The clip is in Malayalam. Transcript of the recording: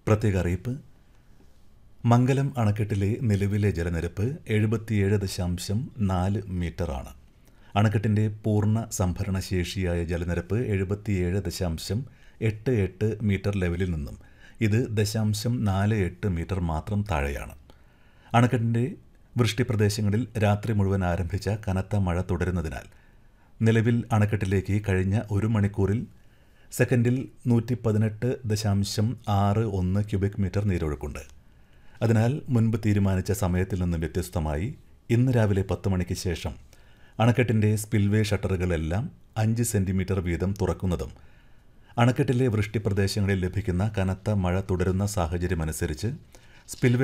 പ്രത്യേക അറിയിപ്പ് മംഗലം അണക്കെട്ടിലെ നിലവിലെ ജലനിരപ്പ് എഴുപത്തിയേഴ് ദശാംശം നാല് മീറ്ററാണ് അണക്കെട്ടിൻ്റെ പൂർണ്ണ സംഭരണ ശേഷിയായ ജലനിരപ്പ് എഴുപത്തിയേഴ് ദശാംശം എട്ട് എട്ട് മീറ്റർ ലെവലിൽ നിന്നും ഇത് ദശാംശം നാല് എട്ട് മീറ്റർ മാത്രം താഴെയാണ് അണക്കെട്ടിൻ്റെ വൃഷ്ടിപ്രദേശങ്ങളിൽ രാത്രി മുഴുവൻ ആരംഭിച്ച കനത്ത മഴ തുടരുന്നതിനാൽ നിലവിൽ അണക്കെട്ടിലേക്ക് കഴിഞ്ഞ ഒരു മണിക്കൂറിൽ സെക്കൻഡിൽ നൂറ്റി പതിനെട്ട് ദശാംശം ആറ് ഒന്ന് ക്യൂബിക് മീറ്റർ നീരൊഴുക്കുണ്ട് അതിനാൽ മുൻപ് തീരുമാനിച്ച സമയത്തിൽ നിന്നും വ്യത്യസ്തമായി ഇന്ന് രാവിലെ പത്ത് മണിക്ക് ശേഷം അണക്കെട്ടിൻ്റെ സ്പിൽവേ ഷട്ടറുകളെല്ലാം അഞ്ച് സെൻറ്റിമീറ്റർ വീതം തുറക്കുന്നതും അണക്കെട്ടിലെ വൃഷ്ടിപ്രദേശങ്ങളിൽ ലഭിക്കുന്ന കനത്ത മഴ തുടരുന്ന സാഹചര്യമനുസരിച്ച് സ്പിൽവേ